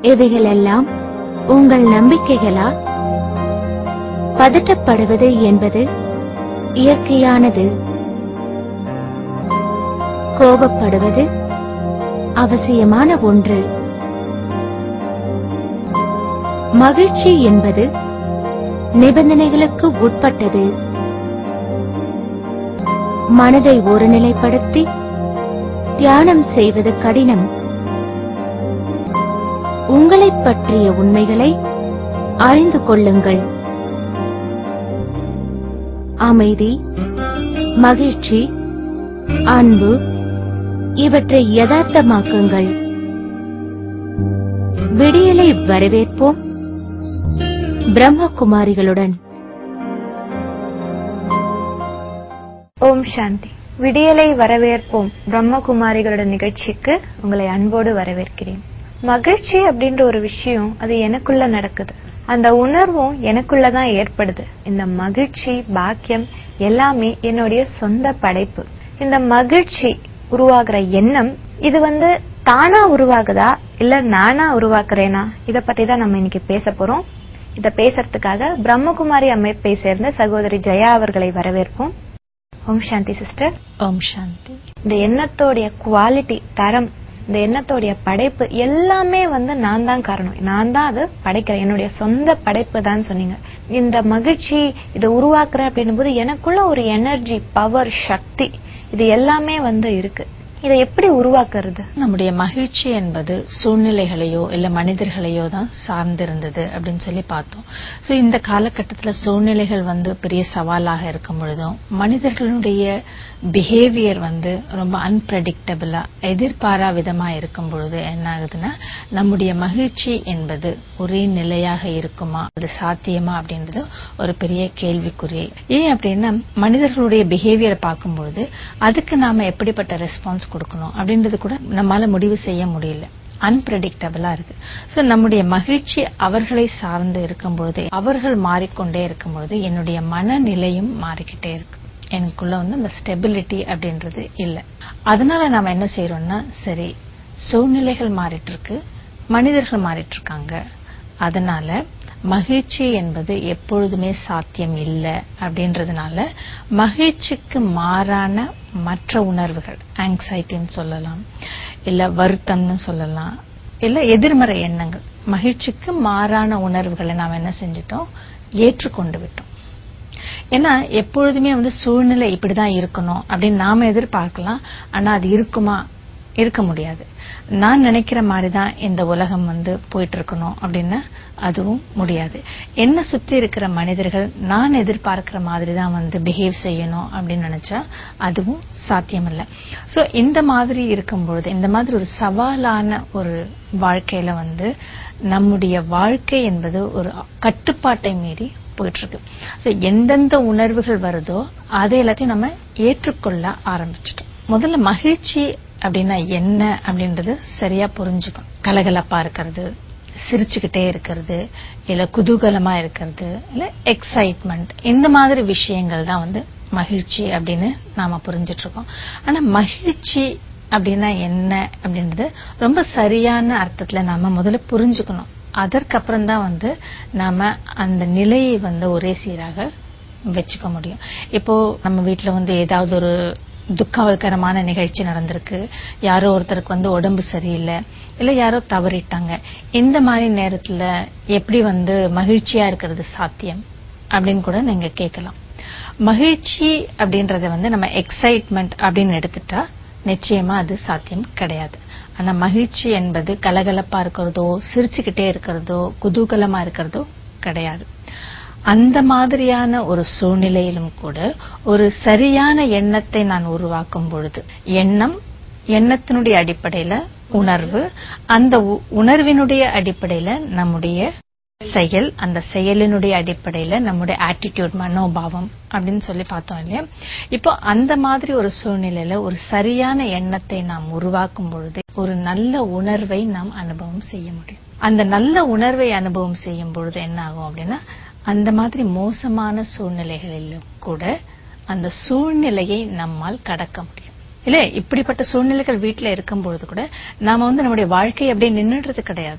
இவைகளெல்லாம் உங்கள் நம்பிக்கைகளா பதட்டப்படுவது என்பது இயற்கையானது கோபப்படுவது அவசியமான ஒன்று மகிழ்ச்சி என்பது நிபந்தனைகளுக்கு உட்பட்டது மனதை ஒருநிலைப்படுத்தி தியானம் செய்வது கடினம் உங்களைப் பற்றிய உண்மைகளை அறிந்து கொள்ளுங்கள் அமைதி மகிழ்ச்சி அன்பு இவற்றை யதார்த்தமாக்குங்கள் விடியலை வரவேற்போம் பிரம்மகுமாரிகளுடன் ஓம் சாந்தி விடியலை வரவேற்போம் பிரம்மகுமாரிகளோட நிகழ்ச்சிக்கு உங்களை அன்போடு வரவேற்கிறேன் மகிழ்ச்சி அப்படின்ற ஒரு விஷயம் அது எனக்குள்ள நடக்குது அந்த உணர்வும் எனக்குள்ளதான் ஏற்படுது இந்த மகிழ்ச்சி பாக்கியம் எல்லாமே என்னுடைய சொந்த படைப்பு இந்த மகிழ்ச்சி உருவாகிற எண்ணம் இது வந்து தானா உருவாகுதா இல்ல நானா உருவாக்குறேனா இத பத்தி தான் நம்ம இன்னைக்கு பேச போறோம் இத பேசுறதுக்காக பிரம்மகுமாரி அமைப்பை சேர்ந்த சகோதரி ஜெயா அவர்களை வரவேற்போம் ஓம் சாந்தி சிஸ்டர் ஓம் சாந்தி இந்த எண்ணத்தோடைய குவாலிட்டி தரம் இந்த எண்ணத்தோடைய படைப்பு எல்லாமே வந்து நான் தான் காரணம் நான் தான் அது படைக்கிறேன் என்னுடைய சொந்த படைப்பு தான் சொன்னீங்க இந்த மகிழ்ச்சி இதை உருவாக்குறேன் அப்படின்னும் போது எனக்குள்ள ஒரு எனர்ஜி பவர் சக்தி இது எல்லாமே வந்து இருக்கு இதை எப்படி உருவாக்குறது நம்முடைய மகிழ்ச்சி என்பது சூழ்நிலைகளையோ இல்ல மனிதர்களையோ தான் சார்ந்திருந்தது அப்படின்னு சொல்லி பார்த்தோம் சோ இந்த காலகட்டத்துல சூழ்நிலைகள் வந்து பெரிய சவாலாக இருக்கும் பொழுதும் மனிதர்களுடைய பிஹேவியர் வந்து ரொம்ப அன்பிரடிக்டபிளா எதிர்பாரா விதமா இருக்கும் பொழுது என்ன ஆகுதுன்னா நம்முடைய மகிழ்ச்சி என்பது ஒரே நிலையாக இருக்குமா அது சாத்தியமா அப்படின்றது ஒரு பெரிய கேள்விக்குறி ஏன் அப்படின்னா மனிதர்களுடைய பிஹேவியரை பார்க்கும் பொழுது அதுக்கு நாம எப்படிப்பட்ட ரெஸ்பான்ஸ் கொடுக்கணும் அப்படின்றது கூட நம்மால முடிவு செய்ய முடியல அன்பிரடிக்டபிளா இருக்கு சோ நம்முடைய மகிழ்ச்சி அவர்களை சார்ந்து இருக்கும் பொழுது அவர்கள் மாறிக்கொண்டே இருக்கும் பொழுது என்னுடைய மனநிலையும் மாறிக்கிட்டே இருக்கு எனக்குள்ள வந்து அந்த ஸ்டெபிலிட்டி அப்படின்றது இல்ல அதனால நாம என்ன செய்யறோம்னா சரி சூழ்நிலைகள் மாறிட்டு இருக்கு மனிதர்கள் மாறிட்டு இருக்காங்க அதனால மகிழ்ச்சி என்பது எப்பொழுதுமே சாத்தியம் இல்லை அப்படின்றதுனால மகிழ்ச்சிக்கு மாறான மற்ற உணர்வுகள் ஆங்ஸைட்டின்னு சொல்லலாம் இல்ல வருத்தம்னு சொல்லலாம் இல்ல எதிர்மறை எண்ணங்கள் மகிழ்ச்சிக்கு மாறான உணர்வுகளை நாம் என்ன செஞ்சிட்டோம் ஏற்றுக்கொண்டு விட்டோம் ஏன்னா எப்பொழுதுமே வந்து சூழ்நிலை இப்படிதான் இருக்கணும் அப்படின்னு நாம எதிர்பார்க்கலாம் ஆனா அது இருக்குமா இருக்க முடியாது நான் நினைக்கிற மாதிரி தான் இந்த உலகம் வந்து போயிட்டு இருக்கணும் அப்படின்னா அதுவும் முடியாது என்ன சுத்தி இருக்கிற மனிதர்கள் நான் எதிர்பார்க்கிற மாதிரி தான் வந்து பிஹேவ் செய்யணும் அப்படின்னு நினைச்சா அதுவும் சாத்தியம் இல்லை சோ இந்த மாதிரி இருக்கும் பொழுது இந்த மாதிரி ஒரு சவாலான ஒரு வாழ்க்கையில வந்து நம்முடைய வாழ்க்கை என்பது ஒரு கட்டுப்பாட்டை மீறி போயிட்டு இருக்கு சோ எந்தெந்த உணர்வுகள் வருதோ அதை எல்லாத்தையும் நம்ம ஏற்றுக்கொள்ள ஆரம்பிச்சிட்டோம் முதல்ல மகிழ்ச்சி அப்படின்னா என்ன அப்படின்றது சரியா புரிஞ்சுக்கணும் கலகலப்பா இருக்கிறது சிரிச்சுக்கிட்டே இருக்கிறது இல்ல குதூகலமா இருக்கிறது இல்ல எக்ஸைட்மெண்ட் இந்த மாதிரி விஷயங்கள் தான் வந்து மகிழ்ச்சி அப்படின்னு நாம புரிஞ்சிட்டு இருக்கோம் ஆனா மகிழ்ச்சி அப்படின்னா என்ன அப்படின்றது ரொம்ப சரியான அர்த்தத்துல நாம முதல்ல புரிஞ்சுக்கணும் அதற்கப்புறம் தான் வந்து நாம அந்த நிலையை வந்து ஒரே சீராக வச்சுக்க முடியும் இப்போ நம்ம வீட்டுல வந்து ஏதாவது ஒரு துக்ககரமான நிகழ்ச்சி நடந்திருக்கு யாரோ ஒருத்தருக்கு வந்து உடம்பு சரியில்லை இல்ல யாரோ தவறிட்டாங்க இந்த மாதிரி நேரத்துல எப்படி வந்து மகிழ்ச்சியா இருக்கிறது சாத்தியம் அப்படின்னு கூட நீங்க கேட்கலாம் மகிழ்ச்சி அப்படின்றத வந்து நம்ம எக்ஸைட்மெண்ட் அப்படின்னு எடுத்துட்டா நிச்சயமா அது சாத்தியம் கிடையாது ஆனா மகிழ்ச்சி என்பது கலகலப்பா இருக்கிறதோ சிரிச்சுக்கிட்டே இருக்கிறதோ குதூகலமா இருக்கிறதோ கிடையாது அந்த மாதிரியான ஒரு சூழ்நிலையிலும் கூட ஒரு சரியான எண்ணத்தை நான் உருவாக்கும் பொழுது எண்ணம் எண்ணத்தினுடைய அடிப்படையில உணர்வு அந்த உணர்வினுடைய அடிப்படையில நம்முடைய செயல் அந்த செயலினுடைய அடிப்படையில நம்முடைய ஆட்டிடியூட் மனோபாவம் அப்படின்னு சொல்லி பார்த்தோம் இல்லையா இப்போ அந்த மாதிரி ஒரு சூழ்நிலையில ஒரு சரியான எண்ணத்தை நாம் உருவாக்கும் பொழுது ஒரு நல்ல உணர்வை நாம் அனுபவம் செய்ய முடியும் அந்த நல்ல உணர்வை அனுபவம் செய்யும் பொழுது என்ன ஆகும் அப்படின்னா அந்த மாதிரி மோசமான சூழ்நிலைகளிலும் கூட அந்த சூழ்நிலையை நம்மால் கடக்க முடியும் இல்ல இப்படிப்பட்ட சூழ்நிலைகள் வீட்டுல இருக்கும் பொழுது கூட நாம வந்து நம்முடைய வாழ்க்கை அப்படியே நின்னுடுறது கிடையாது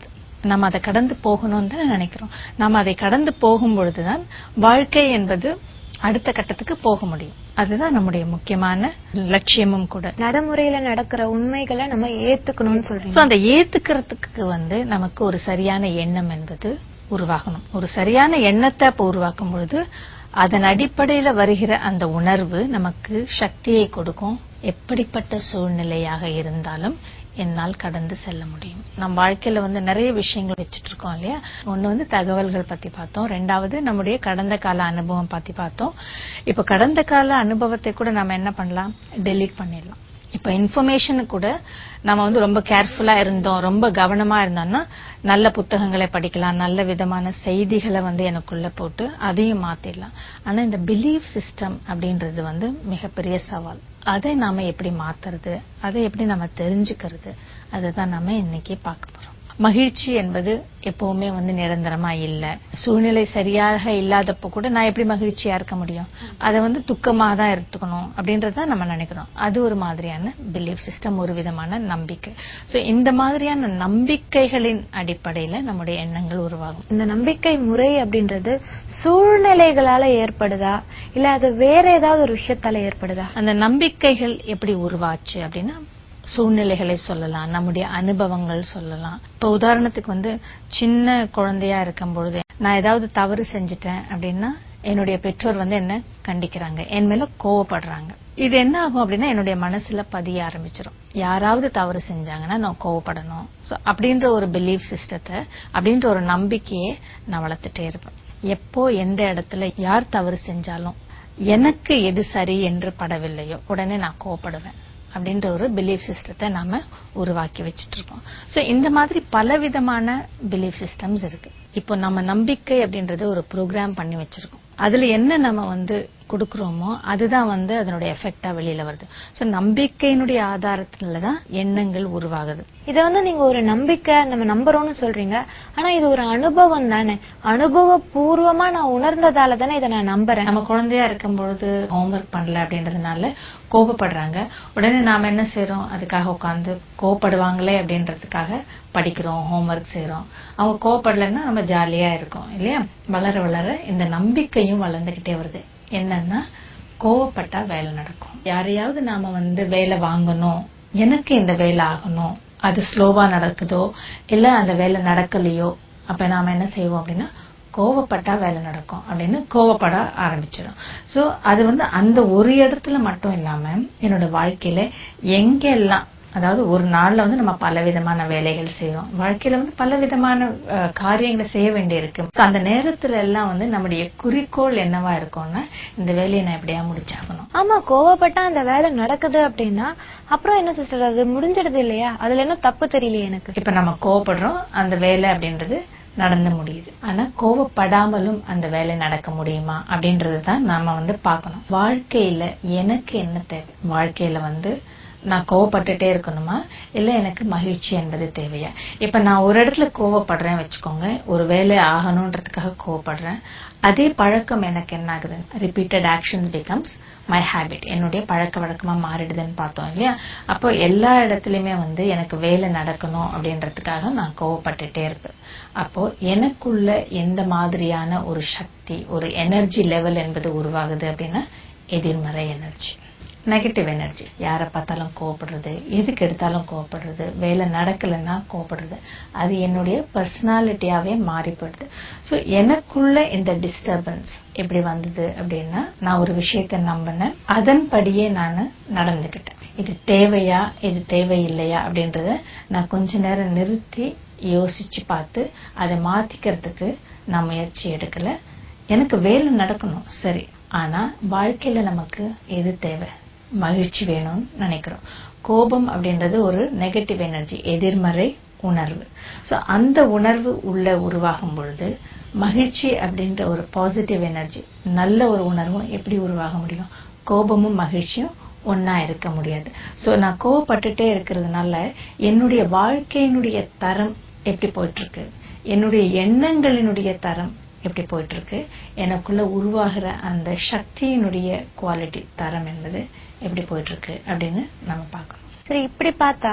நம்ம அதை கடந்து போகணும்னு தான் நினைக்கிறோம் நம்ம அதை கடந்து போகும் பொழுதுதான் வாழ்க்கை என்பது அடுத்த கட்டத்துக்கு போக முடியும் அதுதான் நம்முடைய முக்கியமான லட்சியமும் கூட நடைமுறையில நடக்கிற உண்மைகளை நம்ம ஏத்துக்கணும்னு சோ சொல்றீங்க அந்த ஏத்துக்கிறதுக்கு வந்து நமக்கு ஒரு சரியான எண்ணம் என்பது உருவாகணும் ஒரு சரியான எண்ணத்தை அப்ப உருவாக்கும் பொழுது அதன் அடிப்படையில வருகிற அந்த உணர்வு நமக்கு சக்தியை கொடுக்கும் எப்படிப்பட்ட சூழ்நிலையாக இருந்தாலும் என்னால் கடந்து செல்ல முடியும் நம் வாழ்க்கையில வந்து நிறைய விஷயங்கள் வச்சுட்டு இருக்கோம் இல்லையா ஒண்ணு வந்து தகவல்கள் பத்தி பார்த்தோம் ரெண்டாவது நம்முடைய கடந்த கால அனுபவம் பத்தி பார்த்தோம் இப்ப கடந்த கால அனுபவத்தை கூட நம்ம என்ன பண்ணலாம் டெலீட் பண்ணிடலாம் இப்ப இன்ஃபர்மேஷன் கூட நம்ம வந்து ரொம்ப கேர்ஃபுல்லா இருந்தோம் ரொம்ப கவனமா இருந்தோம்னா நல்ல புத்தகங்களை படிக்கலாம் நல்ல விதமான செய்திகளை வந்து எனக்குள்ள போட்டு அதையும் மாத்திடலாம் ஆனா இந்த பிலீஃப் சிஸ்டம் அப்படின்றது வந்து மிகப்பெரிய சவால் அதை நாம எப்படி மாத்துறது அதை எப்படி நம்ம தெரிஞ்சுக்கிறது அதுதான் நாம இன்னைக்கு பார்க்க போறோம் மகிழ்ச்சி என்பது எப்பவுமே வந்து நிரந்தரமா இல்ல சூழ்நிலை சரியாக இல்லாதப்போ கூட நான் எப்படி மகிழ்ச்சியா இருக்க முடியும் அதை வந்து துக்கமா தான் எடுத்துக்கணும் அப்படின்றத நம்ம நினைக்கிறோம் அது ஒரு மாதிரியான பிலீஃப் சிஸ்டம் ஒரு விதமான நம்பிக்கை சோ இந்த மாதிரியான நம்பிக்கைகளின் அடிப்படையில நம்முடைய எண்ணங்கள் உருவாகும் இந்த நம்பிக்கை முறை அப்படின்றது சூழ்நிலைகளால ஏற்படுதா இல்ல அது வேற ஏதாவது ஒரு விஷயத்தால ஏற்படுதா அந்த நம்பிக்கைகள் எப்படி உருவாச்சு அப்படின்னா சூழ்நிலைகளை சொல்லலாம் நம்முடைய அனுபவங்கள் சொல்லலாம் இப்ப உதாரணத்துக்கு வந்து சின்ன குழந்தையா இருக்கும் பொழுது நான் ஏதாவது தவறு செஞ்சுட்டேன் அப்படின்னா என்னுடைய பெற்றோர் வந்து என்ன கண்டிக்கிறாங்க என் மேல கோவப்படுறாங்க இது என்ன ஆகும் அப்படின்னா என்னுடைய மனசுல பதிய ஆரம்பிச்சிடும் யாராவது தவறு செஞ்சாங்கன்னா நான் கோவப்படணும் சோ அப்படின்ற ஒரு பிலீஃப் சிஸ்டத்தை அப்படின்ற ஒரு நம்பிக்கையை நான் வளர்த்துட்டே இருப்பேன் எப்போ எந்த இடத்துல யார் தவறு செஞ்சாலும் எனக்கு எது சரி என்று படவில்லையோ உடனே நான் கோவப்படுவேன் அப்படின்ற ஒரு பிலீஃப் சிஸ்டத்தை நாம உருவாக்கி வச்சிட்டு இருக்கோம் சோ இந்த மாதிரி பலவிதமான பிலீஃப் சிஸ்டம்ஸ் இருக்கு இப்போ நம்ம நம்பிக்கை அப்படின்றது ஒரு ப்ரோக்ராம் பண்ணி வச்சிருக்கோம் அதுல என்ன நம்ம வந்து கொடுக்கறோமோ அதுதான் வந்து அதனுடைய எஃபெக்டா வெளியில வருது சோ நம்பிக்கையினுடைய ஆதாரத்துல தான் எண்ணங்கள் உருவாகுது இத வந்து நீங்க ஒரு நம்பிக்கை நம்ம நம்புறோம்னு சொல்றீங்க ஆனா இது ஒரு அனுபவம் தானே அனுபவ பூர்வமா நான் உணர்ந்ததால தானே இதை நான் நம்புறேன் நம்ம குழந்தையா இருக்கும் பொழுது ஹோம்ஒர்க் பண்ணல அப்படின்றதுனால கோபப்படுறாங்க உடனே நாம என்ன செய்றோம் அதுக்காக உட்கார்ந்து கோபப்படுவாங்களே அப்படின்றதுக்காக படிக்கிறோம் ஹோம்ஒர்க் செய்றோம் அவங்க கோபப்படலைன்னா நம்ம ஜாலியா இருக்கோம் இல்லையா வளர வளர இந்த நம்பிக்கையும் வளர்ந்துகிட்டே வருது என்னன்னா கோவப்பட்டா வேலை நடக்கும் யாரையாவது நாம வந்து வேலை வாங்கணும் எனக்கு இந்த வேலை ஆகணும் அது ஸ்லோவா நடக்குதோ இல்ல அந்த வேலை நடக்கலையோ அப்ப நாம என்ன செய்வோம் அப்படின்னா கோவப்பட்டா வேலை நடக்கும் அப்படின்னு கோவப்பட ஆரம்பிச்சிடும் சோ அது வந்து அந்த ஒரு இடத்துல மட்டும் இல்லாம என்னோட வாழ்க்கையில எங்கெல்லாம் அதாவது ஒரு நாள்ல வந்து நம்ம பல விதமான வேலைகள் செய்றோம் வாழ்க்கையில வந்து பல விதமான அஹ், காரியங்களை செய்ய வேண்டியிருக்கு So, அந்த நேரத்துல எல்லாம் வந்து நம்முடைய குறிக்கோள் என்னவா இருக்கும்னா இந்த வேலையை நான் எப்படியா முடிச்சாகணும் ஆமா கோவப்பட்டா அந்த வேலை நடக்குது அப்படின்னா அப்புறம் என்ன சிஸ்டர் அது முடிஞ்சிடுது இல்லையா அதுல என்ன தப்பு தெரியலையே எனக்கு இப்ப நம்ம கோவப்படுறோம் அந்த வேலை அப்படின்றது நடந்து முடியுது ஆனா கோவப்படாமலும் அந்த வேலை நடக்க முடியுமா அப்படின்றது தான் நாம வந்து பார்க்கணும் வாழ்க்கையில எனக்கு என்ன தேவை வாழ்க்கையில வந்து நான் கோவப்பட்டுட்டே இருக்கணுமா இல்ல எனக்கு மகிழ்ச்சி என்பது தேவையா இப்ப நான் ஒரு இடத்துல கோவப்படுறேன் வச்சுக்கோங்க ஒரு வேலை ஆகணும்ன்றதுக்காக கோவப்படுறேன் அதே பழக்கம் எனக்கு என்ன ஆகுது repeated actions becomes my habit என்னுடைய பழக்க வழக்கமா மாறிடுதுன்னு பார்த்தோம் இல்லையா அப்போ எல்லா இடத்துலயுமே வந்து எனக்கு வேலை நடக்கணும் அப்படின்றதுக்காக நான் கோவப்பட்டுட்டே இருப்பேன் அப்போ எனக்குள்ள எந்த மாதிரியான ஒரு சக்தி ஒரு எனர்ஜி லெவல் என்பது உருவாகுது அப்படின்னா எதிர்மறை எனர்ஜி நெகட்டிவ் எனர்ஜி யாரை பார்த்தாலும் கோவப்படுறது எதுக்கு எடுத்தாலும் கோவப்படுறது வேலை நடக்கலைன்னா கோவப்படுறது அது என்னுடைய பர்சனாலிட்டியாவே மாறி போயிடுது ஸோ எனக்குள்ள இந்த டிஸ்டர்பன்ஸ் எப்படி வந்தது அப்படின்னா நான் ஒரு விஷயத்தை நம்பினேன் அதன்படியே நான் நடந்துக்கிட்டேன் இது தேவையா இது தேவையில்லையா அப்படின்றத நான் கொஞ்ச நேரம் நிறுத்தி யோசிச்சு பார்த்து அதை மாத்திக்கிறதுக்கு நான் முயற்சி எடுக்கல எனக்கு வேலை நடக்கணும் சரி ஆனா வாழ்க்கையில நமக்கு எது தேவை மகிழ்ச்சி வேணும்னு நினைக்கிறோம் கோபம் அப்படின்றது ஒரு நெகட்டிவ் எனர்ஜி எதிர்மறை உணர்வு சோ அந்த உணர்வு உள்ள உருவாகும் பொழுது மகிழ்ச்சி அப்படின்ற ஒரு பாசிட்டிவ் எனர்ஜி நல்ல ஒரு உணர்வும் எப்படி உருவாக முடியும் கோபமும் மகிழ்ச்சியும் ஒன்னா இருக்க முடியாது சோ நான் கோவப்பட்டுட்டே இருக்கிறதுனால என்னுடைய வாழ்க்கையினுடைய தரம் எப்படி போயிட்டு இருக்கு என்னுடைய எண்ணங்களினுடைய தரம் எப்படி போயிட்டு இருக்கு எனக்குள்ள உருவாகிற அந்த சக்தியினுடைய குவாலிட்டி தரம் என்பது எப்படி போயிட்டு இருக்கு அப்படின்னு நம்ம பார்க்கணும் சரி இப்படி பார்த்தா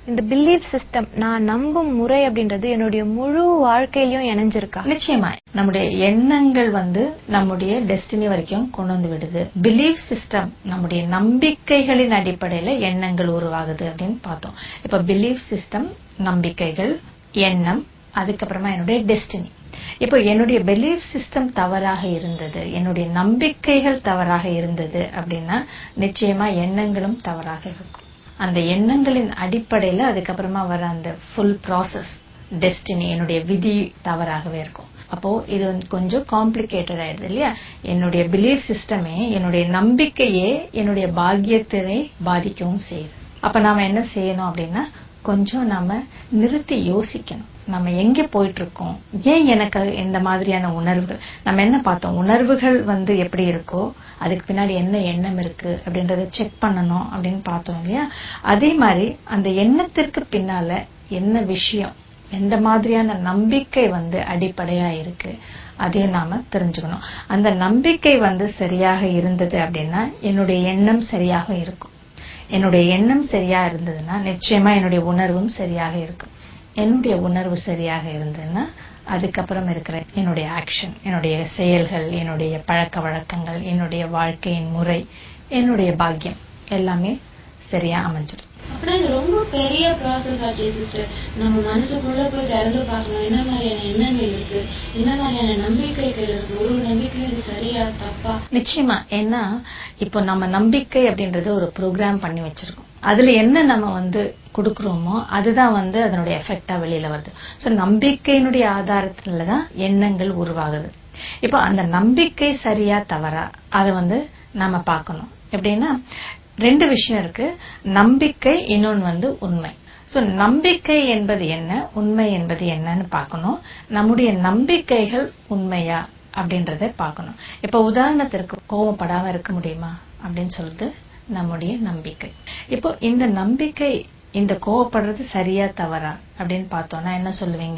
இந்த பிலீஃப் சிஸ்டம் நான் நம்பும் முறை அப்படின்றது என்னுடைய முழு வாழ்க்கையிலயும் இணைஞ்சிருக்கா நிச்சயமா நம்முடைய எண்ணங்கள் வந்து நம்முடைய டெஸ்டினி வரைக்கும் கொண்டு வந்து விடுது பிலீஃப் சிஸ்டம் நம்முடைய நம்பிக்கைகளின் அடிப்படையில எண்ணங்கள் உருவாகுது அப்படின்னு பார்த்தோம் இப்ப பிலீஃப் சிஸ்டம் நம்பிக்கைகள் எண்ணம் அதுக்கப்புறமா என்னுடைய டெஸ்டினி இப்போ என்னுடைய பிலீஃப் சிஸ்டம் தவறாக இருந்தது என்னுடைய நம்பிக்கைகள் தவறாக இருந்தது அப்படின்னா நிச்சயமா எண்ணங்களும் தவறாக இருக்கும் அந்த எண்ணங்களின் அடிப்படையில அதுக்கப்புறமா வர அந்த ஃபுல் ப்ராசஸ் டெஸ்டினி என்னுடைய விதி தவறாகவே இருக்கும் அப்போ இது வந்து கொஞ்சம் காம்ப்ளிகேட்டட் ஆயிடுது இல்லையா என்னுடைய பிலீஃப் சிஸ்டமே என்னுடைய நம்பிக்கையே என்னுடைய பாக்கியத்தை பாதிக்கவும் செய்யுது அப்ப நாம என்ன செய்யணும் அப்படின்னா கொஞ்சம் நாம நிறுத்தி யோசிக்கணும் நம்ம எங்க போயிட்டு இருக்கோம் ஏன் எனக்கு இந்த மாதிரியான உணர்வுகள் நம்ம என்ன பார்த்தோம் உணர்வுகள் வந்து எப்படி இருக்கோ அதுக்கு பின்னாடி என்ன எண்ணம் இருக்கு அப்படின்றத செக் பண்ணணும் அப்படின்னு பார்த்தோம் இல்லையா அதே மாதிரி அந்த எண்ணத்திற்கு பின்னால என்ன விஷயம் எந்த மாதிரியான நம்பிக்கை வந்து அடிப்படையா இருக்கு அதையும் நாம தெரிஞ்சுக்கணும் அந்த நம்பிக்கை வந்து சரியாக இருந்தது அப்படின்னா என்னுடைய எண்ணம் சரியாக இருக்கும் என்னுடைய எண்ணம் சரியா இருந்ததுன்னா நிச்சயமா என்னுடைய உணர்வும் சரியாக இருக்கும் என்னுடைய உணர்வு சரியாக இருந்ததுன்னா அதுக்கப்புறம் இருக்கிற என்னுடைய ஆக்ஷன் என்னுடைய செயல்கள் என்னுடைய பழக்க வழக்கங்கள் என்னுடைய வாழ்க்கையின் முறை என்னுடைய பாக்கியம் எல்லாமே சரியா அமைஞ்சிடும் அப்படின்னா இது ரொம்ப பெரிய ப்ராசஸ் ஆச்சு சிஸ்டர் நம்ம மனசுக்குள்ள போய் திறந்து பார்க்கணும் என்ன மாதிரியான எண்ணங்கள் இருக்கு என்ன மாதிரியான நம்பிக்கைகள் இருக்கு ஒரு நம்பிக்கையும் இது சரியா தப்பா நிச்சயமா ஏன்னா இப்போ நம்ம நம்பிக்கை அப்படின்றது ஒரு ப்ரோக்ராம் பண்ணி வச்சிருக்கோம் அதுல என்ன நம்ம வந்து கொடுக்கறோமோ அதுதான் வந்து அதனுடைய எஃபெக்டா வெளியில வருது சோ நம்பிக்கையினுடைய ஆதாரத்துல தான் எண்ணங்கள் உருவாகுது இப்போ அந்த நம்பிக்கை சரியா தவறா அதை வந்து நாம பார்க்கணும் எப்படின்னா ரெண்டு விஷயம் இருக்கு நம்பிக்கை இன்னொன்னு வந்து உண்மை சோ நம்பிக்கை என்பது என்ன உண்மை என்பது என்னன்னு பார்க்கணும் நம்முடைய நம்பிக்கைகள் உண்மையா அப்படின்றத பார்க்கணும் இப்ப உதாரணத்திற்கு கோவப்படாம இருக்க முடியுமா அப்படின்னு சொல்லிட்டு நம்முடைய நம்பிக்கை இப்போ இந்த நம்பிக்கை இந்த கோவப்படுறது சரியா தவறா அப்படின்னு பார்த்தோம்னா என்ன சொல்லுவீங்க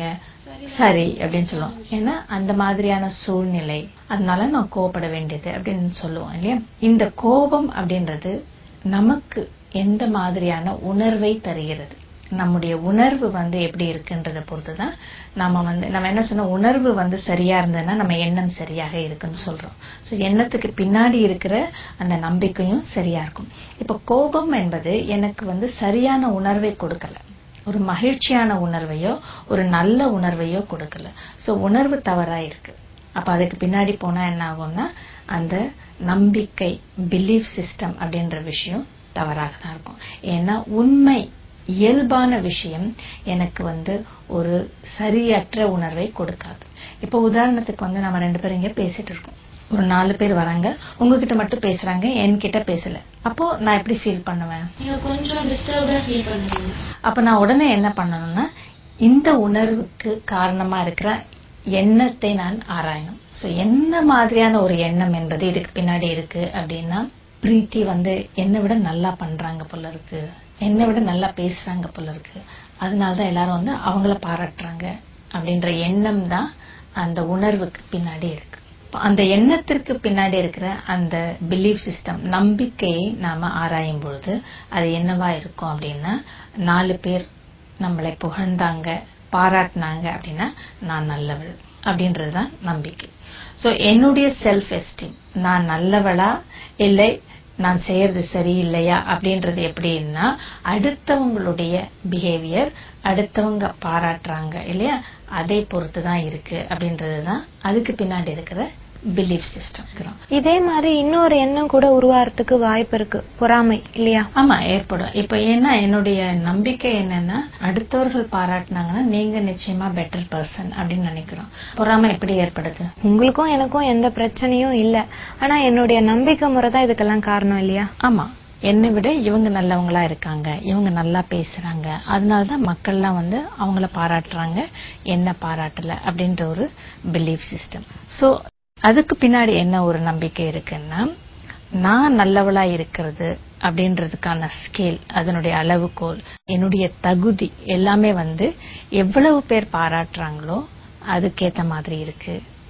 சரி அப்படின்னு சொல்லுவோம் ஏன்னா அந்த மாதிரியான சூழ்நிலை அதனால நான் கோவப்பட வேண்டியது அப்படின்னு சொல்லுவோம் இல்லையா இந்த கோபம் அப்படின்றது நமக்கு எந்த மாதிரியான உணர்வை தருகிறது நம்முடைய உணர்வு வந்து எப்படி இருக்குன்றத பொறுத்துதான் நம்ம வந்து நம்ம என்ன சொன்னோம் உணர்வு வந்து சரியா இருந்ததுன்னா நம்ம எண்ணம் சரியாக இருக்குன்னு சொல்றோம் சோ எண்ணத்துக்கு பின்னாடி இருக்கிற அந்த நம்பிக்கையும் சரியா இருக்கும் இப்ப கோபம் என்பது எனக்கு வந்து சரியான உணர்வை கொடுக்கல ஒரு மகிழ்ச்சியான உணர்வையோ ஒரு நல்ல உணர்வையோ கொடுக்கல சோ உணர்வு தவறா இருக்கு அப்ப அதுக்கு பின்னாடி போனா என்ன ஆகும்னா அந்த நம்பிக்கை பிலீஃப் சிஸ்டம் அப்படின்ற விஷயம் தவறாக தான் இருக்கும் ஏன்னா உண்மை இயல்பான விஷயம் எனக்கு வந்து ஒரு சரியற்ற உணர்வை கொடுக்காது இப்ப உதாரணத்துக்கு வந்து நம்ம ரெண்டு பேரும் இங்க பேசிட்டு இருக்கோம் ஒரு நாலு பேர் வராங்க உங்ககிட்ட மட்டும் பேசுறாங்க என்கிட்ட பேசல அப்போ நான் எப்படி ஃபீல் பண்ணுவேன் நீங்க கொஞ்சம் டிஸ்டர்ப்டா ஃபீல் பண்ணுவீங்க அப்ப நான் உடனே என்ன பண்ணணும்னா இந்த உணர்வுக்கு காரணமா இருக்கிற எண்ணத்தை நான் ஆராயணும் சோ என்ன மாதிரியான ஒரு எண்ணம் என்பது இதுக்கு பின்னாடி இருக்கு அப்படின்னா பிரீத்தி வந்து என்னை விட நல்லா பண்றாங்க போல இருக்கு என்னை விட நல்லா பேசுறாங்க போல இருக்கு அதனாலதான் எல்லாரும் வந்து அவங்கள பாராட்டுறாங்க அப்படின்ற எண்ணம் தான் அந்த உணர்வுக்கு பின்னாடி இருக்கு அந்த எண்ணத்திற்கு பின்னாடி இருக்கிற அந்த பிலீஃப் சிஸ்டம் நம்பிக்கையை நாம ஆராயும் பொழுது அது என்னவா இருக்கும் அப்படின்னா நாலு பேர் நம்மளை புகழ்ந்தாங்க பாராட்டினாங்க அப்படின்னா நான் நல்லவள் அப்படின்றதுதான் நம்பிக்கை சோ என்னுடைய செல்ஃப் எஸ்டீம் நான் நல்லவளா இல்லை நான் செய்யறது சரியில்லையா அப்படின்றது எப்படின்னா அடுத்தவங்களுடைய பிஹேவியர் அடுத்தவங்க பாராட்டுறாங்க இல்லையா அதை பொறுத்து தான் இருக்கு அப்படின்றதுதான் அதுக்கு பின்னாடி இருக்கிற பிலீஃப் சிஸ்டம் இதே மாதிரி இன்னொரு எண்ணம் கூட உருவாகிறதுக்கு வாய்ப்பு இருக்கு பொறாமை இல்லையா ஆமா ஏற்படும் இப்ப ஏன்னா என்னுடைய நம்பிக்கை என்னன்னா அடுத்தவர்கள் பாராட்டினாங்கன்னா நீங்க நிச்சயமா பெட்டர் பர்சன் அப்படின்னு நினைக்கிறோம் பொறாமை எப்படி ஏற்படுது உங்களுக்கும் எனக்கும் எந்த பிரச்சனையும் இல்ல ஆனா என்னுடைய நம்பிக்கை முறை தான் இதுக்கெல்லாம் காரணம் இல்லையா ஆமா என்னை விட இவங்க நல்லவங்களா இருக்காங்க இவங்க நல்லா பேசுறாங்க அதனாலதான் மக்கள்லாம் வந்து அவங்கள பாராட்டுறாங்க என்ன பாராட்டல அப்படின்ற ஒரு பிலீஃப் சிஸ்டம் சோ அதுக்கு பின்னாடி என்ன ஒரு நம்பிக்கை இருக்குன்னா நான் நல்லவளா இருக்கிறது அப்படின்றதுக்கான ஸ்கேல் அதனுடைய அளவுகோல் என்னுடைய தகுதி எல்லாமே வந்து எவ்வளவு பேர் பாராட்டுறாங்களோ அதுக்கேத்த மாதிரி இருக்கு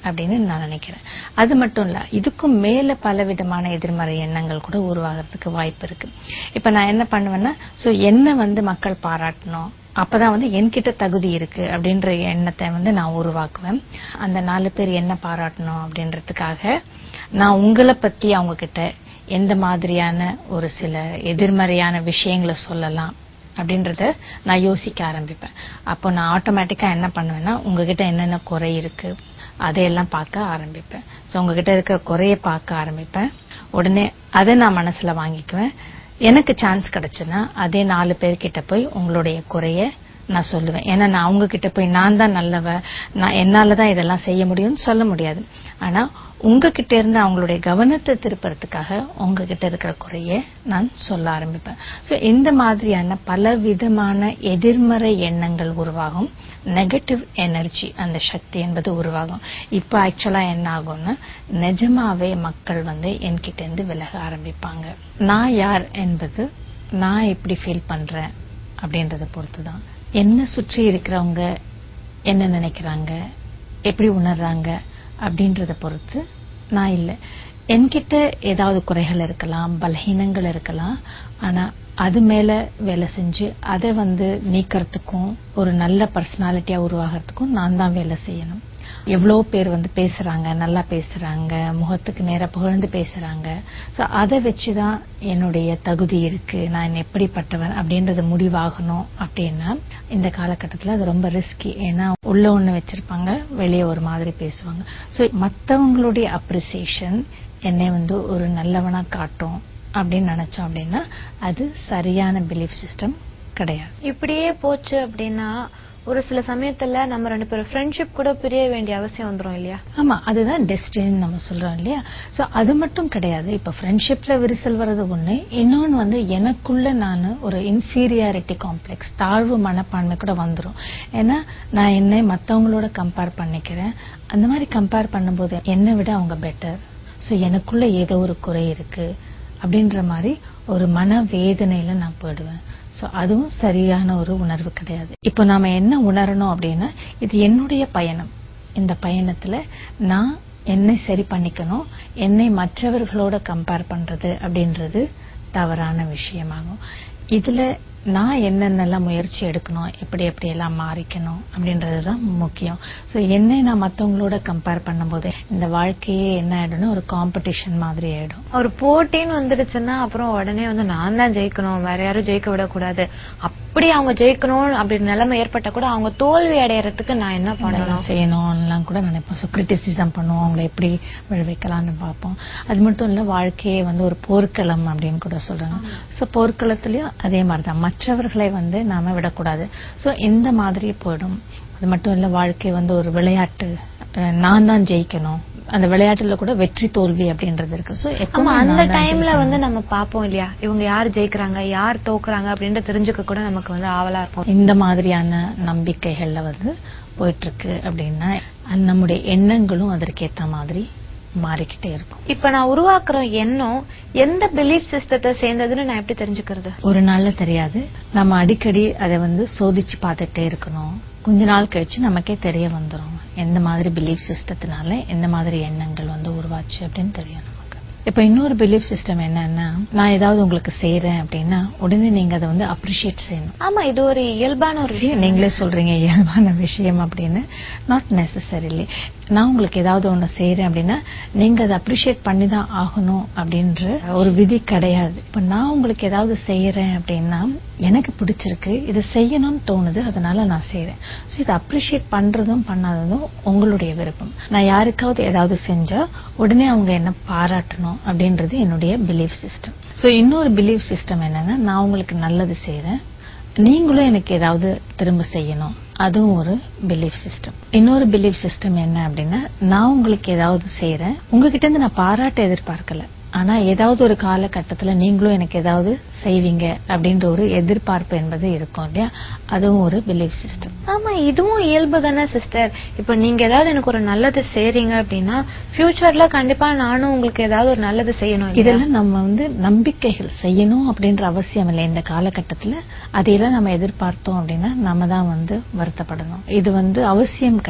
அப்படின்னு நான் நினைக்கிறேன் அது மட்டும் இல்ல இதுக்கும் மேல பல விதமான எதிர்மறை எண்ணங்கள் கூட உருவாகிறதுக்கு வாய்ப்பு இருக்கு இப்ப நான் என்ன பண்ணுவேன்னா சோ என்ன வந்து மக்கள் பாராட்டணும் அப்பதான் வந்து என்கிட்ட தகுதி இருக்கு அப்படின்ற எண்ணத்தை வந்து நான் உருவாக்குவேன் அந்த நாலு பேர் என்ன பாராட்டணும் அப்படின்றதுக்காக நான் உங்களை பத்தி அவங்க கிட்ட எந்த மாதிரியான ஒரு சில எதிர்மறையான விஷயங்களை சொல்லலாம் அப்படின்றத நான் யோசிக்க ஆரம்பிப்பேன் அப்போ நான் ஆட்டோமேட்டிக்கா என்ன பண்ணுவேன்னா உங்ககிட்ட என்னென்ன குறை இருக்கு அதையெல்லாம் பார்க்க ஆரம்பிப்பேன் சோ உங்ககிட்ட இருக்க குறைய பார்க்க ஆரம்பிப்பேன் உடனே அதை நான் மனசுல வாங்கிக்குவேன் எனக்கு சான்ஸ் கிடைச்சுன்னா அதே நாலு பேர்கிட்ட போய் உங்களுடைய குறைய நான் சொல்லுவேன் ஏன்னா நான் அவங்க கிட்ட போய் நான் தான் நல்லவ நான் என்னால தான் இதெல்லாம் செய்ய முடியும்னு சொல்ல முடியாது ஆனா உங்ககிட்ட இருந்து அவங்களுடைய கவனத்தை திருப்பறதுக்காக உங்ககிட்ட இருக்கிற குறைய நான் சொல்ல ஆரம்பிப்பேன் சோ இந்த மாதிரியான பல விதமான எதிர்மறை எண்ணங்கள் உருவாகும் நெகட்டிவ் எனர்ஜி அந்த சக்தி என்பது உருவாகும் இப்ப ஆக்சுவலா என்ன ஆகும்னா நிஜமாவே மக்கள் வந்து என்கிட்ட இருந்து விலக ஆரம்பிப்பாங்க நான் யார் என்பது நான் எப்படி ஃபீல் பண்றேன் அப்படின்றத பொறுத்து தான் என்ன சுற்றி இருக்கிறவங்க என்ன நினைக்கிறாங்க எப்படி உணர்றாங்க அப்படின்றத பொறுத்து நான் இல்ல என்கிட்ட ஏதாவது குறைகள் இருக்கலாம் பலகீனங்கள் இருக்கலாம் ஆனா அது மேல வேலை செஞ்சு அதை வந்து நீக்கிறதுக்கும் ஒரு நல்ல பர்சனாலிட்டியா உருவாகிறதுக்கும் நான் தான் வேலை செய்யணும் எவ்வளவு பேர் வந்து பேசுறாங்க நல்லா பேசுறாங்க முகத்துக்கு நேரா புகழ்ந்து பேசுறாங்க சோ அதை வச்சுதான் என்னுடைய தகுதி இருக்கு நான் எப்படிப்பட்டவன் அப்படின்றது முடிவாகணும் அப்படின்னா இந்த காலகட்டத்துல அது ரொம்ப ரிஸ்கி ஏன்னா உள்ள ஒண்ணு வச்சிருப்பாங்க வெளியே ஒரு மாதிரி பேசுவாங்க சோ மத்தவங்களுடைய அப்ரிசியேஷன் என்னை வந்து ஒரு நல்லவனா காட்டும் அப்படின்னு நினைச்சோம் அப்படின்னா அது சரியான பிலீஃப் சிஸ்டம் கிடையாது இப்படியே போச்சு அப்படின்னா ஒரு சில சமயத்துல நம்ம ரெண்டு பேரும் ஃப்ரெண்ட்ஷிப் கூட பிரிய வேண்டிய அவசியம் வந்துரும் இல்லையா ஆமா அதுதான் டெஸ்டின்னு நம்ம சொல்றோம் இல்லையா சோ அது மட்டும் கிடையாது இப்ப ஃப்ரெண்ட்ஷிப்ல விரிசல் வர்றது ஒண்ணு இன்னொன்னு வந்து எனக்குள்ள நான் ஒரு இன்ஃபீரியாரிட்டி காம்ப்ளெக்ஸ் தாழ்வு மனப்பான்மை கூட வந்துரும் ஏன்னா நான் என்னை மத்தவங்களோட கம்பேர் பண்ணிக்கிறேன் அந்த மாதிரி கம்பேர் பண்ணும்போது என்னை விட அவங்க பெட்டர் சோ எனக்குள்ள ஏதோ ஒரு குறை இருக்கு அப்படின்ற மாதிரி ஒரு மன வேதனையில நான் போயிடுவேன் சோ அதுவும் சரியான ஒரு உணர்வு கிடையாது இப்போ நாம என்ன உணரணும் அப்படின்னா இது என்னுடைய பயணம் இந்த பயணத்துல நான் என்னை சரி பண்ணிக்கணும் என்னை மற்றவர்களோட கம்பேர் பண்றது அப்படின்றது தவறான விஷயமாகும் இதுல நான் என்னென்னலாம் முயற்சி எடுக்கணும் எப்படி எப்படி எல்லாம் மாறிக்கணும் அப்படின்றது தான் முக்கியம் சோ என்னை நான் மத்தவங்களோட கம்பேர் பண்ணும்போது இந்த வாழ்க்கையே என்ன ஆயிடும்னா ஒரு காம்படிஷன் மாதிரி ஆயிடும் ஒரு போட்டின்னு வந்துடுச்சுன்னா அப்புறம் உடனே வந்து நான் தான் ஜெயிக்கணும் வேற யாரும் ஜெயிக்க விடக்கூடாது அப்படி அவங்க ஜெயிக்கணும் அப்படி நிலைமை ஏற்பட்டா கூட அவங்க தோல்வி அடையறதுக்கு நான் என்ன பண்ணணும் பண்ணணும் செய்யணும்லாம் கூட நினைப்போம் ஸோ கிரிட்டிசிசம் பண்ணுவோம் அவங்கள எப்படி விழ வைக்கலாம்னு பார்ப்போம் அது மட்டும் இல்ல வாழ்க்கையே வந்து ஒரு போர்க்களம் அப்படின்னு கூட சொல்றாங்க ஸோ போர்க்களத்திலயும் அதே மாதிரி தான் மற்றவர்களை வந்து நாம விடக்கூடாது ஸோ இந்த மாதிரி போயிடும் அது மட்டும் இல்ல வாழ்க்கை வந்து ஒரு விளையாட்டு அஹ் நான் தான் ஜெயிக்கணும் அந்த விளையாட்டுல கூட வெற்றி தோல்வி அப்படின்றது இருக்கு ஸோ ஆமா அந்த டைம்ல வந்து நம்ம பாப்போம் இல்லையா இவங்க யார் ஜெயிக்கிறாங்க யார் தோக்குறாங்க அப்படின்ட்டு தெரிஞ்சுக்க கூட நமக்கு வந்து ஆவலா இருக்கும் இந்த மாதிரியான நம்பிக்கைகள்ல வந்து போயிட்டு இருக்கு அப்படின்னா அந்த நம்முடைய எண்ணங்களும் அதற்கேத்த மாதிரி மாறிக்கிட்டே இருக்கும் இப்ப நான் உருவாக்குற எண்ணம் எந்த பிலீஃப் சிஸ்டத்தை சேர்ந்ததுன்னு நான் எப்படி தெரிஞ்சுக்கிறது ஒரு நாள்ல தெரியாது நம்ம அடிக்கடி அதை வந்து சோதிச்சு பார்த்துட்டே இருக்கணும் கொஞ்ச நாள் கழிச்சு நமக்கே தெரிய வந்துரும் எந்த மாதிரி பிலீஃப் சிஸ்டத்தினால எந்த மாதிரி எண்ணங்கள் வந்து உருவாச்சு அப்படின்னு தெரியும் நமக்கு இப்ப இன்னொரு பிலீஃப் சிஸ்டம் என்னன்னா நான் ஏதாவது உங்களுக்கு செய்யறேன் அப்படின்னா உடனே நீங்க அதை வந்து அப்ரிஷியேட் செய்யணும் ஆமா இது ஒரு இயல்பான ஒரு சரி, நீங்களே சொல்றீங்க இயல்பான விஷயம் அப்படின்னு நாட் நெசசரிலி நான் உங்களுக்கு ஏதாவது ஒண்ணு செய்யறேன் அப்படின்னா நீங்க அதை அப்ரிஷியேட் பண்ணி தான் ஆகணும் அப்படின்ற ஒரு விதி கிடையாது இப்ப நான் உங்களுக்கு ஏதாவது செய்யறேன் அப்படின்னா எனக்கு பிடிச்சிருக்கு இதை செய்யணும்னு தோணுது அதனால நான் செய்யறேன் சோ இதை அப்ரிஷியேட் பண்றதும் பண்ணாததும் உங்களுடைய விருப்பம் நான் யாருக்காவது ஏதாவது செஞ்சா உடனே அவங்க என்ன பாராட்டணும் அப்படின்றது என்னுடைய பிலீஃப் சிஸ்டம் சோ இன்னொரு பிலீஃப் சிஸ்டம் என்னன்னா நான் உங்களுக்கு நல்லது செய்யறேன் நீங்களும் எனக்கு ஏதாவது திரும்ப செய்யணும் அதுவும் ஒரு பிலீஃப் சிஸ்டம் இன்னொரு பிலீஃப் சிஸ்டம் என்ன அப்படின்னா நான் உங்களுக்கு ஏதாவது செய்யறேன் உங்ககிட்ட இருந்து நான் பாராட்ட எதிர்பார்க்கல ஆனா ஏதாவது ஒரு காலகட்டத்துல நீங்களும் எனக்கு ஏதாவது செய்வீங்க அப்படின்ற ஒரு எதிர்பார்ப்பு என்பது இருக்கும் இல்லையா அதுவும் ஒரு பிலீஃப் சிஸ்டம் ஆமா இதுவும் இயல்பு தானே சிஸ்டர் இப்ப நீங்க ஏதாவது எனக்கு ஒரு நல்லது செய்றீங்க அப்படின்னா ஃபியூச்சர்ல கண்டிப்பா நானும் உங்களுக்கு ஏதாவது ஒரு நல்லது செய்யணும் இல்லையா? இதெல்லாம் நம்ம வந்து நம்பிக்கைகள் செய்யணும் அப்படின்ற அவசியம் இல்லை இந்த காலகட்டத்துல அதையெல்லாம் நம்ம எதிர்பார்த்தோம் அப்படின்னா நம்ம தான் வந்து வருத்தப்படணும் இது வந்து அவசியம் கிடையாது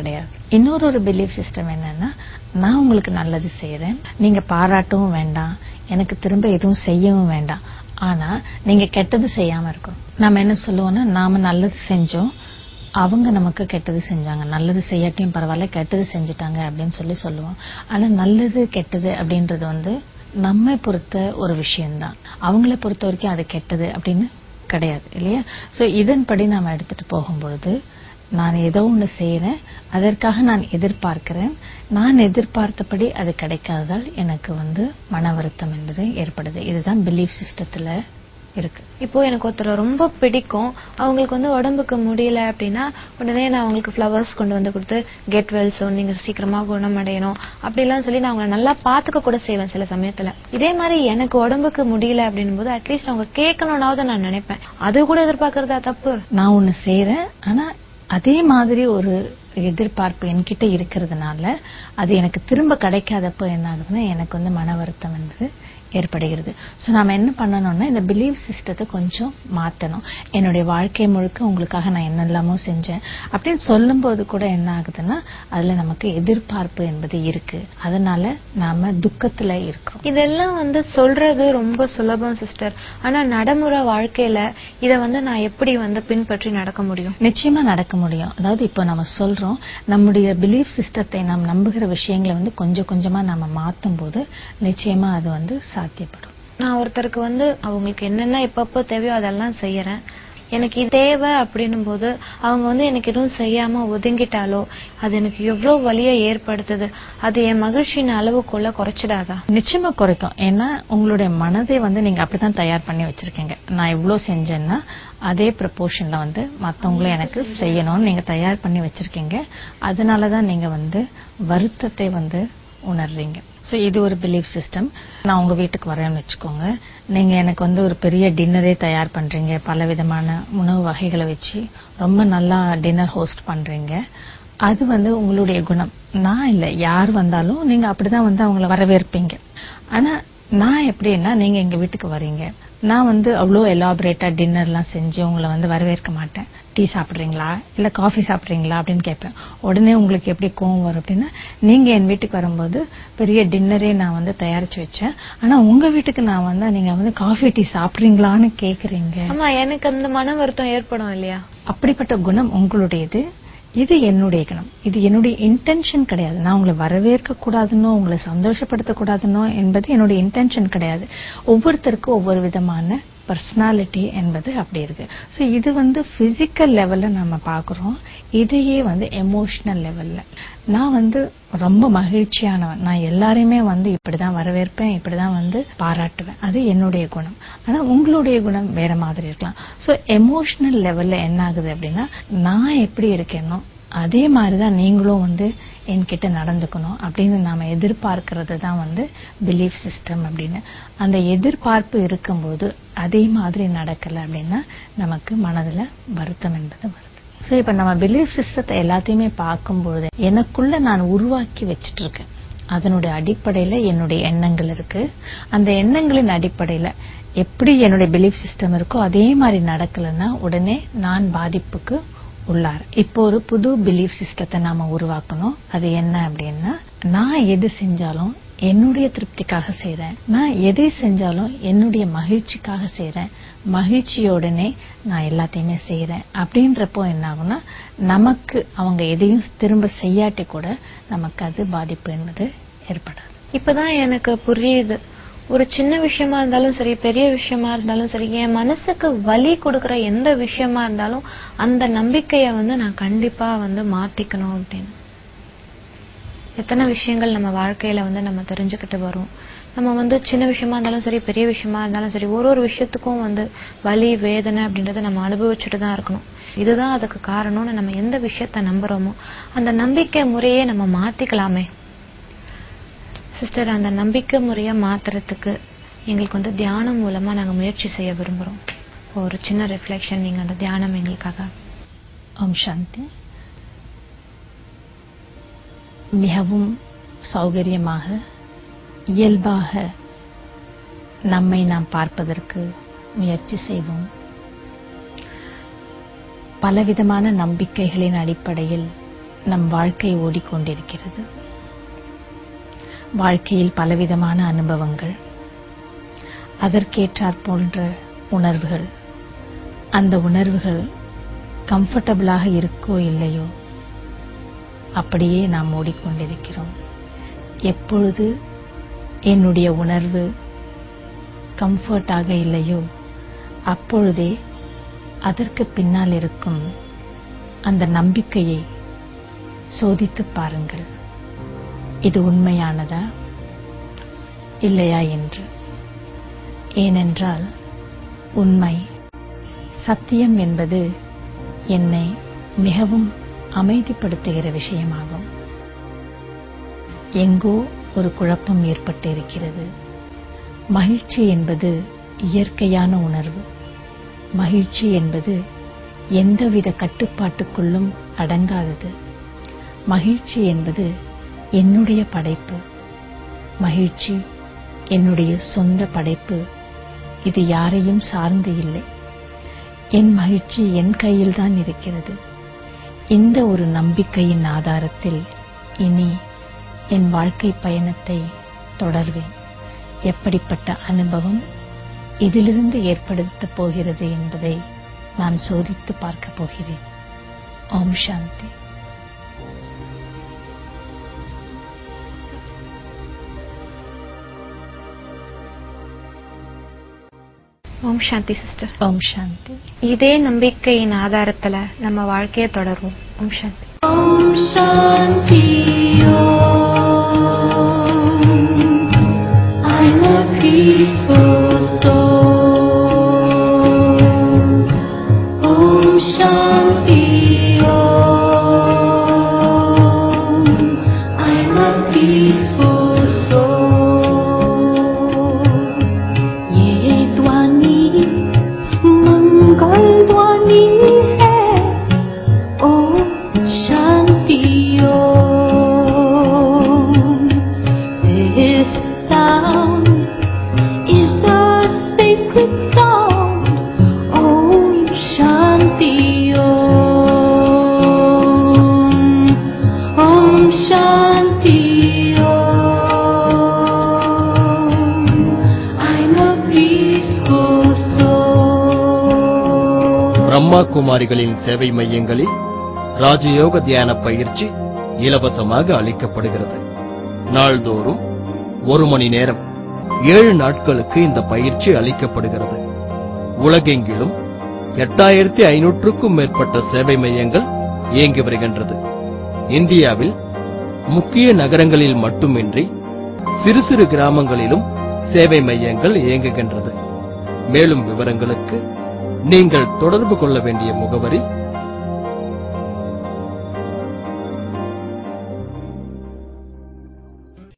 இன்னொரு ஒரு பிலீஃப் சிஸ்டம் என்னன்னா நான் உங்களுக்கு நல்லது செய்யறேன் நீங்க பாராட்டவும் வேண்டாம் எனக்கு திரும்ப எதுவும் செய்யவும் வேண்டாம் ஆனா நீங்க கெட்டது செய்யாம இருக்கணும் நாம என்ன சொல்லுவோம்னா நாம நல்லது செஞ்சோம் அவங்க நமக்கு கெட்டது செஞ்சாங்க நல்லது செய்யாட்டியும் பரவாயில்ல கெட்டது செஞ்சுட்டாங்க அப்படின்னு சொல்லி சொல்லுவோம் ஆனா நல்லது கெட்டது அப்படின்றது வந்து நம்மை பொறுத்த ஒரு விஷயம்தான் அவங்கள பொறுத்த வரைக்கும் அது கெட்டது அப்படின்னு கிடையாது இல்லையா சோ இதன்படி நாம எடுத்துட்டு போகும்பொழுது நான் ஏதோ ஒண்ணு செய்யறேன் அதற்காக நான் எதிர்பார்க்கிறேன் நான் எதிர்பார்த்தபடி அது கிடைக்காததால் எனக்கு வந்து மன வருத்தம் என்பது ஏற்படுது இதுதான் பிலீஃப் சிஸ்டத்துல இருக்கு இப்போ எனக்கு ஒருத்தரை ரொம்ப பிடிக்கும் அவங்களுக்கு வந்து உடம்புக்கு முடியல அப்படின்னா உடனே நான் அவங்களுக்கு ஃப்ளவர்ஸ் கொண்டு வந்து கொடுத்து கெட் வெல் சோன் நீங்க சீக்கிரமா குணமடையணும் அப்படிலாம் சொல்லி நான் அவங்களை நல்லா பாத்துக்க கூட செய்வேன் சில சமயத்துல இதே மாதிரி எனக்கு உடம்புக்கு முடியல அப்படின்னும் போது அட்லீஸ்ட் அவங்க கேட்கணும்னாவது நான் நினைப்பேன் அது கூட எதிர்பார்க்கறதா தப்பு நான் ஒண்ணு செய்யறேன் ஆனா அதே மாதிரி ஒரு எதிர்பார்ப்பு என்கிட்ட இருக்கிறதுனால அது எனக்கு திரும்ப கிடைக்காதப்போ என்ன ஆகுதுன்னா எனக்கு வந்து மன வருத்தம் என்பது ஏற்படுகிறது சோ நாம என்ன பண்ணணும்னா இந்த பிலீவ் சிஸ்டத்தை கொஞ்சம் மாத்தணும் என்னுடைய வாழ்க்கை முழுக்க உங்களுக்காக நான் என்னெல்லாமோ செஞ்சேன் அப்படின்னு சொல்லும்போது கூட என்ன ஆகுதுன்னா அதுல நமக்கு எதிர்பார்ப்பு என்பது இருக்கு அதனால நாம துக்கத்துல இருக்கிறோம் இதெல்லாம் வந்து சொல்றது ரொம்ப சுலபம் சிஸ்டர் ஆனா நடைமுறை வாழ்க்கையில இத வந்து நான் எப்படி வந்து பின்பற்றி நடக்க முடியும் நிச்சயமா நடக்க முடியும் அதாவது இப்போ நம்ம சொல்றோம் நம்முடைய பிலீஃப் சிஸ்டத்தை நாம் நம்புகிற விஷயங்களை வந்து கொஞ்சம் கொஞ்சமா நாம மாத்தும் போது நிச்சயமா அது வந்து சாத்தியப்படும் நான் ஒருத்தருக்கு வந்து அவங்களுக்கு என்னென்ன எப்பப்போ தேவையோ அதெல்லாம் செய்யறேன் எனக்கு இது தேவை அப்படின்னும் போது அவங்க வந்து எனக்கு எதுவும் செய்யாம ஒதுங்கிட்டாலோ அது எனக்கு எவ்வளவு வலியை ஏற்படுத்துது அது என் மகிழ்ச்சியின் அளவுக்குள்ள குறைச்சிடாதா நிச்சயமா குறைக்கும் ஏன்னா உங்களுடைய மனதை வந்து நீங்க அப்படிதான் தயார் பண்ணி வச்சிருக்கீங்க நான் இவ்வளவு செஞ்சேன்னா அதே ப்ரப்போர்ஷன்ல வந்து மத்தவங்களும் எனக்கு செய்யணும்னு நீங்க தயார் பண்ணி வச்சிருக்கீங்க அதனாலதான் நீங்க வந்து வருத்தத்தை வந்து உணர்றீங்க சோ இது ஒரு பிலீஃப் சிஸ்டம் நான் உங்க வீட்டுக்கு வரேன்னு வச்சுக்கோங்க நீங்க எனக்கு வந்து ஒரு பெரிய டின்னரே தயார் பண்றீங்க பல விதமான உணவு வகைகளை வச்சு ரொம்ப நல்லா டின்னர் ஹோஸ்ட் பண்றீங்க அது வந்து உங்களுடைய குணம் நான் இல்ல யார் வந்தாலும் நீங்க அப்படிதான் வந்து அவங்கள வரவேற்பீங்க ஆனா நான் எப்படின்னா நீங்க எங்க வீட்டுக்கு வரீங்க நான் வந்து அவ்வளோ எலாபரேட்டா டின்னர்லாம் செஞ்சு உங்களை வந்து வரவேற்க மாட்டேன் டீ சாப்பிடுறீங்களா இல்ல காஃபி சாப்பிடுறீங்களா அப்படின்னு கேட்பேன் உடனே உங்களுக்கு எப்படி கோவம் வரும் அப்படின்னா நீங்க என் வீட்டுக்கு வரும்போது பெரிய டின்னரே நான் வந்து தயாரிச்சு வச்சேன் ஆனா உங்க வீட்டுக்கு நான் வந்தா நீங்க வந்து காஃபி டீ சாப்பிடுறீங்களான்னு கேக்குறீங்க ஆமா எனக்கு அந்த மன வருத்தம் ஏற்படும் இல்லையா அப்படிப்பட்ட குணம் உங்களுடையது இது என்னுடைய குணம் இது என்னுடைய இன்டென்ஷன் கிடையாது நான் உங்களை வரவேற்க கூடாதுன்னோ உங்களை சந்தோஷப்படுத்த கூடாதுன்னோ என்பது என்னுடைய இன்டென்ஷன் கிடையாது ஒவ்வொருத்தருக்கும் ஒவ்வொரு விதமான பர்சனாலிட்டி என்பது அப்படி இருக்கு சோ இது வந்து பிசிக்கல் லெவல்ல நம்ம பாக்குறோம் இதையே வந்து எமோஷனல் லெவல்ல நான் வந்து ரொம்ப மகிழ்ச்சியானவன் நான் எல்லாரையுமே வந்து இப்படிதான் வரவேற்பேன் இப்படிதான் வந்து பாராட்டுவேன் அது என்னுடைய குணம் ஆனா உங்களுடைய குணம் வேற மாதிரி இருக்கலாம் சோ எமோஷனல் லெவல்ல என்ன ஆகுது அப்படின்னா நான் எப்படி இருக்கேனோ அதே மாதிரிதான் நீங்களும் வந்து என்கிட்ட நடந்துக்கணும் அப்படின்னு நாம எதிர்பார்க்கிறது தான் வந்து பிலீஃப் சிஸ்டம் அப்படின்னு அந்த எதிர்பார்ப்பு இருக்கும்போது அதே மாதிரி நடக்கல அப்படின்னா நமக்கு மனதுல வருத்தம் என்பது வருது சோ இப்ப நம்ம பிலீஃப் சிஸ்டத்தை எல்லாத்தையுமே பார்க்கும்பொழுது எனக்குள்ள நான் உருவாக்கி வச்சிட்டு இருக்கேன் அதனுடைய அடிப்படையில என்னுடைய எண்ணங்கள் இருக்கு அந்த எண்ணங்களின் அடிப்படையில எப்படி என்னுடைய பிலீஃப் சிஸ்டம் இருக்கோ அதே மாதிரி நடக்கலன்னா உடனே நான் பாதிப்புக்கு உள்ளார் இப்போ ஒரு புது பிலீஃப் சிஸ்டத்தை நாம உருவாக்கணும் அது என்ன அப்படின்னா நான் எது செஞ்சாலும் என்னுடைய திருப்திக்காக செய்றேன் நான் எதை செஞ்சாலும் என்னுடைய மகிழ்ச்சிக்காக செய்றேன் மகிழ்ச்சியோடனே நான் எல்லாத்தையுமே செய்றேன் அப்படின்றப்போ என்ன ஆகும்னா நமக்கு அவங்க எதையும் திரும்ப செய்யாட்டி கூட நமக்கு அது பாதிப்பு என்பது ஏற்படாது இப்பதான் எனக்கு புரியுது ஒரு சின்ன விஷயமா இருந்தாலும் சரி பெரிய விஷயமா இருந்தாலும் சரி என் மனசுக்கு வலி கொடுக்கிற எந்த விஷயமா இருந்தாலும் அந்த நம்பிக்கைய வந்து நான் கண்டிப்பா வந்து மாத்திக்கணும் அப்படின்னு எத்தனை விஷயங்கள் நம்ம வாழ்க்கையில வந்து நம்ம தெரிஞ்சுக்கிட்டு வரோம் நம்ம வந்து சின்ன விஷயமா இருந்தாலும் சரி பெரிய விஷயமா இருந்தாலும் சரி ஒரு ஒரு விஷயத்துக்கும் வந்து வலி வேதனை அப்படின்றத நம்ம அனுபவிச்சுட்டு தான் இருக்கணும் இதுதான் அதுக்கு காரணம்னு நம்ம எந்த விஷயத்த நம்புறோமோ அந்த நம்பிக்கை முறையே நம்ம மாத்திக்கலாமே சிஸ்டர் அந்த நம்பிக்கை முறையை மாத்துறதுக்கு எங்களுக்கு வந்து தியானம் மூலமா நாங்க முயற்சி செய்ய விரும்புறோம் ஒரு சின்ன ரிஃப்ளெக்ஷன் நீங்க அந்த தியானம் எங்களுக்காக ஓம் சாந்தி மிகவும் சௌகரியமாக இயல்பாக நம்மை நாம் பார்ப்பதற்கு முயற்சி செய்வோம் பலவிதமான நம்பிக்கைகளின் அடிப்படையில் நம் வாழ்க்கை ஓடிக்கொண்டிருக்கிறது வாழ்க்கையில் பலவிதமான அனுபவங்கள் அதற்கேற்றாற் போன்ற உணர்வுகள் அந்த உணர்வுகள் கம்ஃபர்டபுளாக இருக்கோ இல்லையோ அப்படியே நாம் ஓடிக்கொண்டிருக்கிறோம் எப்பொழுது என்னுடைய உணர்வு கம்ஃபர்ட்டாக இல்லையோ அப்பொழுதே அதற்கு பின்னால் இருக்கும் அந்த நம்பிக்கையை சோதித்துப் பாருங்கள் இது உண்மையானதா இல்லையா என்று ஏனென்றால் உண்மை சத்தியம் என்பது என்னை மிகவும் அமைதிப்படுத்துகிற விஷயமாகும் எங்கோ ஒரு குழப்பம் ஏற்பட்டு இருக்கிறது மகிழ்ச்சி என்பது இயற்கையான உணர்வு மகிழ்ச்சி என்பது எந்தவித கட்டுப்பாட்டுக்குள்ளும் அடங்காதது மகிழ்ச்சி என்பது என்னுடைய படைப்பு மகிழ்ச்சி என்னுடைய சொந்த படைப்பு இது யாரையும் சார்ந்து இல்லை என் மகிழ்ச்சி என் கையில்தான் இருக்கிறது இந்த ஒரு நம்பிக்கையின் ஆதாரத்தில் இனி என் வாழ்க்கை பயணத்தை தொடர்வேன் எப்படிப்பட்ட அனுபவம் இதிலிருந்து ஏற்படுத்தப் போகிறது என்பதை நான் சோதித்து பார்க்கப் போகிறேன் ஓம் சாந்தி ஓம் சாந்தி சிஸ்டர் ஓம் சாந்தி இதே நம்பிக்கையின் ஆதாரத்துல நம்ம வாழ்க்கையை தொடருவோம் ஓம் சாந்தி I'm a peaceful soul. Om Shanti Om. I'm a peaceful soul. ये ध्वनि मंगल ध्वनि है ओम शांति ओम This sound is a sacred sound. Om Shanti Om. Om Shanti Om. I'm a peaceful soul. Brahma குமாரிகளின் சேவை மையங்களில் ராஜயோக தியான பயிற்சி இலவசமாக அளிக்கப்படுகிறது நாள்தோறும் ஒரு மணி நேரம் ஏழு நாட்களுக்கு இந்த பயிற்சி அளிக்கப்படுகிறது உலகெங்கிலும் எட்டாயிரத்தி ஐநூற்றுக்கும் மேற்பட்ட சேவை மையங்கள் இயங்கி வருகின்றது இந்தியாவில் முக்கிய நகரங்களில் மட்டுமின்றி சிறு சிறு கிராமங்களிலும் சேவை மையங்கள் இயங்குகின்றது மேலும் விவரங்களுக்கு நீங்கள் தொடர்பு கொள்ள வேண்டிய முகவரி